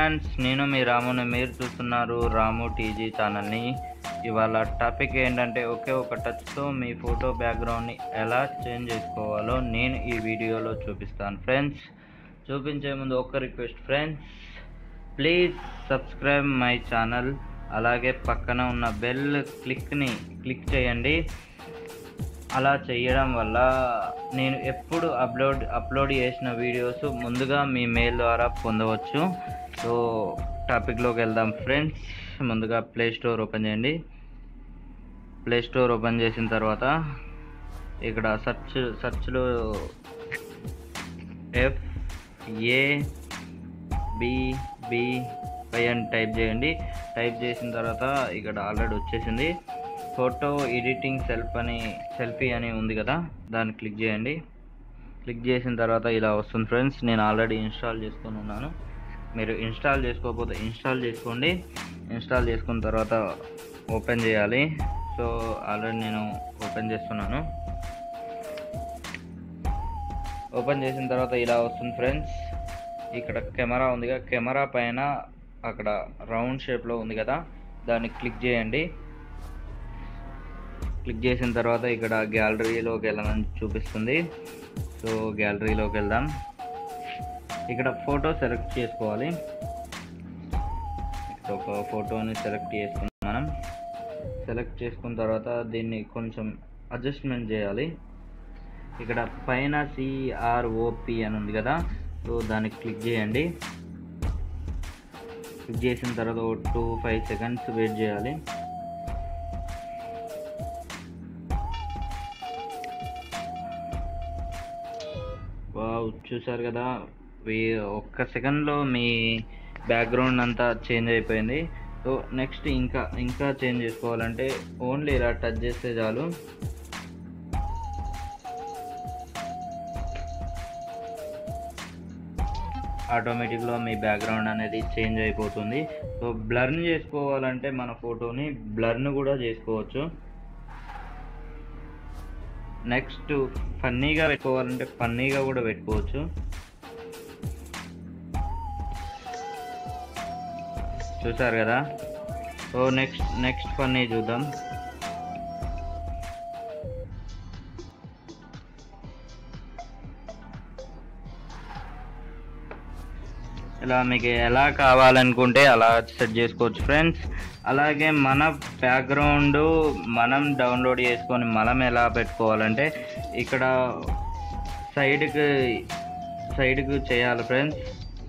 friends నేను మీ రాముని మీరు చూస్తున్నారు రాము టీజీ ఛానల్ని ఇవాళ టాపిక్ ఏంటంటే ఒకే ఒక టచ్తో మీ ఫోటో బ్యాక్గ్రౌండ్ని ఎలా చేంజ్ చేసుకోవాలో నేను ఈ వీడియోలో చూపిస్తాను ఫ్రెండ్స్ చూపించే ముందు ఒక request friends please subscribe my channel అలాగే పక్కన ఉన్న బెల్ క్లిక్ని క్లిక్ చేయండి అలా చేయడం వల్ల నేను ఎప్పుడు అప్లోడ్ అప్లోడ్ చేసిన వీడియోస్ ముందుగా మీ మెయిల్ ద్వారా పొందవచ్చు సో టాపిక్లోకి వెళ్దాం ఫ్రెండ్స్ ముందుగా ప్లే స్టోర్ ఓపెన్ చేయండి ప్లే స్టోర్ ఓపెన్ చేసిన తర్వాత ఇక్కడ సర్చ్ సర్చ్లో F A B B Y అని టైప్ చేయండి టైప్ చేసిన తర్వాత ఇక్కడ ఆల్రెడీ వచ్చేసింది ఫోటో ఎడిటింగ్ సెల్ఫ్ అని సెల్ఫీ అని ఉంది కదా దాన్ని క్లిక్ చేయండి క్లిక్ చేసిన తర్వాత ఇలా వస్తుంది ఫ్రెండ్స్ నేను ఆల్రెడీ ఇన్స్టాల్ చేసుకొని ఉన్నాను మీరు ఇన్స్టాల్ చేసుకోకపోతే ఇన్స్టాల్ చేసుకోండి ఇన్స్టాల్ చేసుకున్న తర్వాత ఓపెన్ చేయాలి సో ఆల్రెడీ నేను ఓపెన్ చేస్తున్నాను ఓపెన్ చేసిన తర్వాత ఇలా వస్తుంది ఫ్రెండ్స్ ఇక్కడ కెమెరా ఉంది కదా కెమెరా పైన అక్కడ రౌండ్ షేప్లో ఉంది కదా దాన్ని క్లిక్ చేయండి క్లిక్ చేసిన తర్వాత ఇక్కడ గ్యాలరీలోకి వెళ్ళమని చూపిస్తుంది సో గ్యాలరీలోకి వెళ్దాం ఇక్కడ ఫోటో సెలెక్ట్ చేసుకోవాలి ఇక్కడ ఒక ఫోటోని సెలెక్ట్ చేసుకున్నాం మనం సెలెక్ట్ చేసుకున్న తర్వాత దీన్ని కొంచెం అడ్జస్ట్మెంట్ చేయాలి ఇక్కడ పైన సిఆర్ఓపి అని ఉంది కదా సో దాన్ని క్లిక్ చేయండి క్లిక్ చేసిన తర్వాత ఒక టూ ఫైవ్ సెకండ్స్ వెయిట్ చేయాలి వావ్ చూసారు కదా వీ- ఒక్క సెకండ్లో మీ బ్యాక్గ్రౌండ్ అంతా చేంజ్ అయిపోయింది సో నెక్స్ట్ ఇంకా ఇంకా చేంజ్ చేసుకోవాలంటే ఓన్లీ ఇలా టచ్ చేస్తే చాలు ఆటోమేటిక్గా మీ బ్యాక్గ్రౌండ్ అనేది చేంజ్ అయిపోతుంది సో బ్లర్ని చేసుకోవాలంటే మన ఫోటోని బ్లర్ను కూడా చేసుకోవచ్చు నెక్స్ట్ ఫన్నీగా పెట్టుకోవాలంటే ఫన్నీగా కూడా పెట్టుకోవచ్చు చూసారు కదా సో నెక్స్ట్ నెక్స్ట్ ఫన్నీ చూద్దాం ఇలా మీకు ఎలా కావాలనుకుంటే అలా సెట్ చేసుకోవచ్చు ఫ్రెండ్స్ అలాగే మన బ్యాక్గ్రౌండ్ మనం డౌన్లోడ్ చేసుకొని మనం ఎలా పెట్టుకోవాలంటే ఇక్కడ సైడ్కి సైడ్కి చేయాలి ఫ్రెండ్స్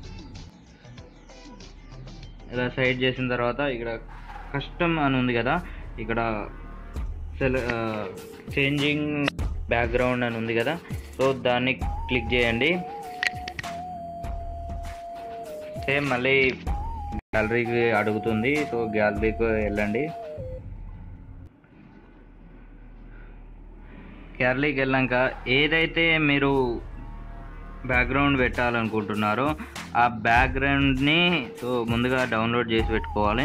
ఇలా సైడ్ చేసిన తర్వాత ఇక్కడ కస్టమ్ అని ఉంది కదా ఇక్కడ సెల చేంజింగ్ బ్యాక్గ్రౌండ్ అని ఉంది కదా సో దాన్ని క్లిక్ చేయండి సేమ్ మళ్ళీ గ్యాలరీకి అడుగుతుంది సో గ్యాలరీకి వెళ్ళండి గ్యాలరీకి వెళ్ళాక ఏదైతే మీరు బ్యాక్గ్రౌండ్ పెట్టాలనుకుంటున్నారో ఆ బ్యాక్గ్రౌండ్ని సో ముందుగా డౌన్లోడ్ చేసి పెట్టుకోవాలి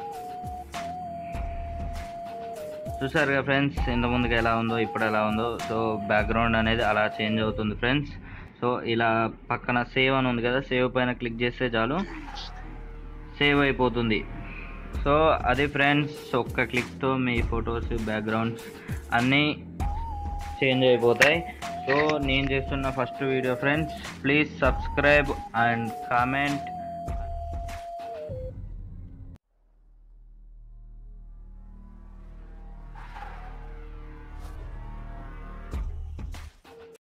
చూసారు కదా ఫ్రెండ్స్ ఇంత ముందుగా ఎలా ఉందో ఇప్పుడు ఎలా ఉందో సో బ్యాక్గ్రౌండ్ అనేది అలా చేంజ్ అవుతుంది ఫ్రెండ్స్ సో ఇలా పక్కన సేవ్ అని ఉంది కదా సేవ్ పైన క్లిక్ చేస్తే చాలు సేవ్ అయిపోతుంది సో అది ఫ్రెండ్స్ ఒక్క క్లిక్తో మీ ఫొటోస్ బ్యాక్గ్రౌండ్స్ అన్నీ చేంజ్ అయిపోతాయి సో నేను చేస్తున్న first video friends please subscribe and comment